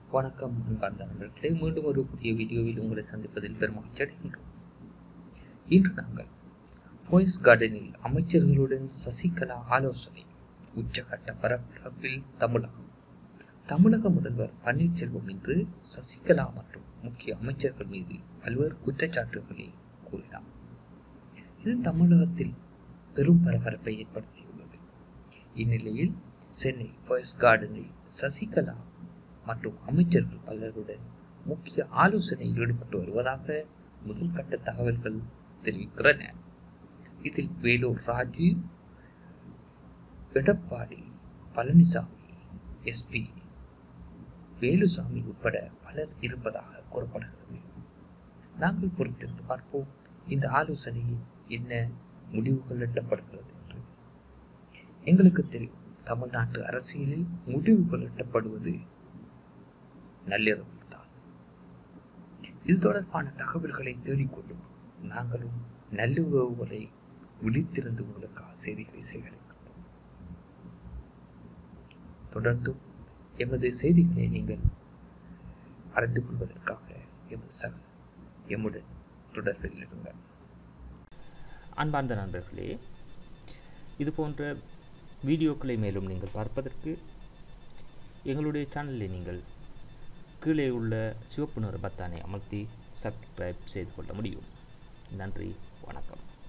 வணக்கம் அன்பார்ந்த நண்பர்களே மீண்டும் ஒரு புதிய வீடியோவில் உங்களை சந்திப்பதில் பெருமகிழ்ச்சி அடைகின்றோம் இன்று நாங்கள் ஃபோய்ஸ் கார்டனில் அமைச்சர்களுடன் சசிகலா ஆலோசனை உச்சகட்ட பரபரப்பில் தமிழகம் தமிழக முதல்வர் பன்னீர்செல்வம் இன்று சசிகலா மற்றும் முக்கிய அமைச்சர்கள் மீது பல்வேறு குற்றச்சாட்டுகளை கூறினார் இது தமிழகத்தில் பெரும் பரபரப்பை ஏற்படுத்தியுள்ளது இந்நிலையில் சென்னை ஃபர்ஸ்ட் கார்டனில் சசிகலா மற்றும் அமைச்சர்கள் பலருடன் முக்கிய ஆலோசனையில் ஈடுபட்டு வருவதாக முதல் கட்ட தகவல்கள் தெரிவிக்கின்றன இதில் வேலூர் ராஜு எடப்பாடி பழனிசாமி எஸ்பி வேலுசாமி உட்பட பலர் இருப்பதாக கூறப்படுகிறது நாங்கள் பொறுத்திருந்து பார்ப்போம் இந்த ஆலோசனையில் என்ன முடிவுகள் எட்டப்படுகிறது என்று எங்களுக்கு தெரியும் தமிழ்நாட்டு அரசியலில் முடிவுகள் எட்டப்படுவது நள்ளிரவில் தான் இது தொடர்பான தகவல்களை தேடிக்கொள்ளும் நாங்களும் நல்லுறவுகளை விழித்திருந்து உங்களுக்காக செய்திகளை சேகரிக்கின்றோம் தொடர்ந்தும் எமது செய்திகளை நீங்கள் அறிந்து கொள்வதற்காக எமது சக எம்முடன் தொடர்பில் இருங்கள் அன்பார்ந்த நண்பர்களே இது போன்ற வீடியோக்களை மேலும் நீங்கள் பார்ப்பதற்கு எங்களுடைய சேனலை நீங்கள் கீழே உள்ள சிவப்பு நிற பத்தானை அமர்த்தி சப்ஸ்கிரைப் செய்து கொள்ள முடியும் நன்றி வணக்கம்